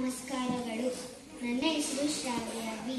ನಮಸ್ಕಾರಗಳು ನನ್ನ ಹೆಸರು ಶ್ರಾವ್ಯ ವಿ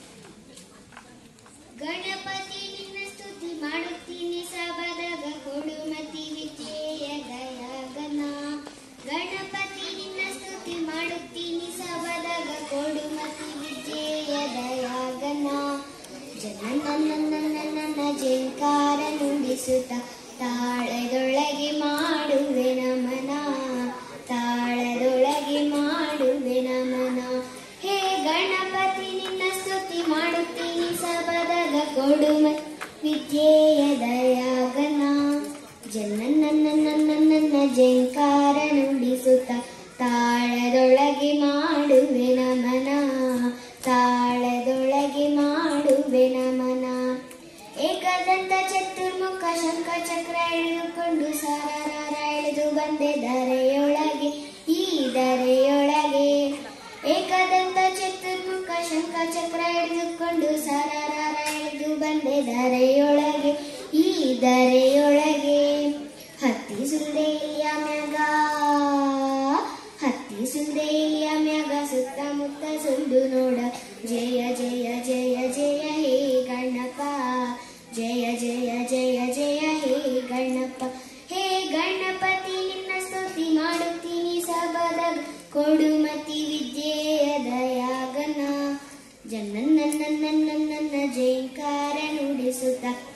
ಗಣಪತಿ ನಿನ್ನ ಸ್ತುತಿ ಮಾಡುತ್ತೀನಿ ಸಬದಗ ಕೊಡುಮತಿ ವಿದ್ಯೆಯ ದಯಾಗನ ಗಣಪತಿ ನಿನ್ನ ಸ್ತುತಿ ಮಾಡುತ್ತೀನಿ ಸಬದಗ ಕೊಡುಮತಿ ವಿದ್ಯೆಯ ದಯಾಗನ ಜನ ನನ್ನ ನನ್ನ ನನ್ನ ಜಂಕಾರ ನುಡಿಸುತ್ತ ತಾಳದೊಳಗೆ ಮಾಡುವೆ ನಮನ ತಾಳದೊಳಗೆ ಮಾಡುವೆ ನಮನ ಹೇ ಗಣಪತಿ ನಿನ್ನ ಸ್ತುತಿ ಮಾಡುತ್ತೀನಿ ಸಬದಗ ಕೊಡುಮ ವಿದ್ಯೆಯ ದಯಾಗನ ಜನ ನನ್ನ ನನ್ನ ನನ್ನ ಜಂಕಾರ ನುಡಿಸುತ್ತ ತಾಳದೊಳಗೆ ಮಾಡುವೆ ನಮನ ತಾಳದೊಳಗೆ ಮಾಡುವೆ ನಮನ ಏಕದಂತ ಚತುರ್ಮುಖ ಶಂಖ ಚಕ್ರ ಎಳೆದುಕೊಂಡು ಸರರ ಎಳೆದು ಬಂದೆ ಧರೆಯೊಳಗೆ ಈ ಧರೆಯೊಳಗೆ ಏಕದಂತ ಚತುರ್ಮುಖ ಶಂಖ ಚಕ್ರ ಎಳೆದುಕೊಂಡು ಸರರ ಎಳೆದು ಬಂದೆ ಧರೆಯೊಳಗೆ ಈ ಧರೆಯೊಳಗೆ ಹತ್ತಿಸುವುದೇ ಇಲ್ಲಿಯ ಮ್ಯಾಗ ಹತ್ತಿಸುವುದೇ ಇಲ್ಲಿಯ ಮ್ಯಾಗ ಸುತ್ತಮುತ್ತ ಸುಂದು ನೋಡ ಜಯ ಜಯ ಜಯ ಜಯ ಹೇ ಗಣಪ ಜಯ ಜಯ ಜಯ ಜಯ ಹೇ ಗಣಪ ಹೇ ಗಣಪತಿ ನಿನ್ನ ಸ್ತುತಿ ಮಾಡುತ್ತೀನಿ ಸಬದ ಕೊಡುಮತಿ ವಿದ್ಯೆಯ ದಯಾಗನ ಜನ ನನ್ನ ನನ್ನ ನನ್ನ ಜಯಂಕಾರ ನುಡಿಸುತ್ತ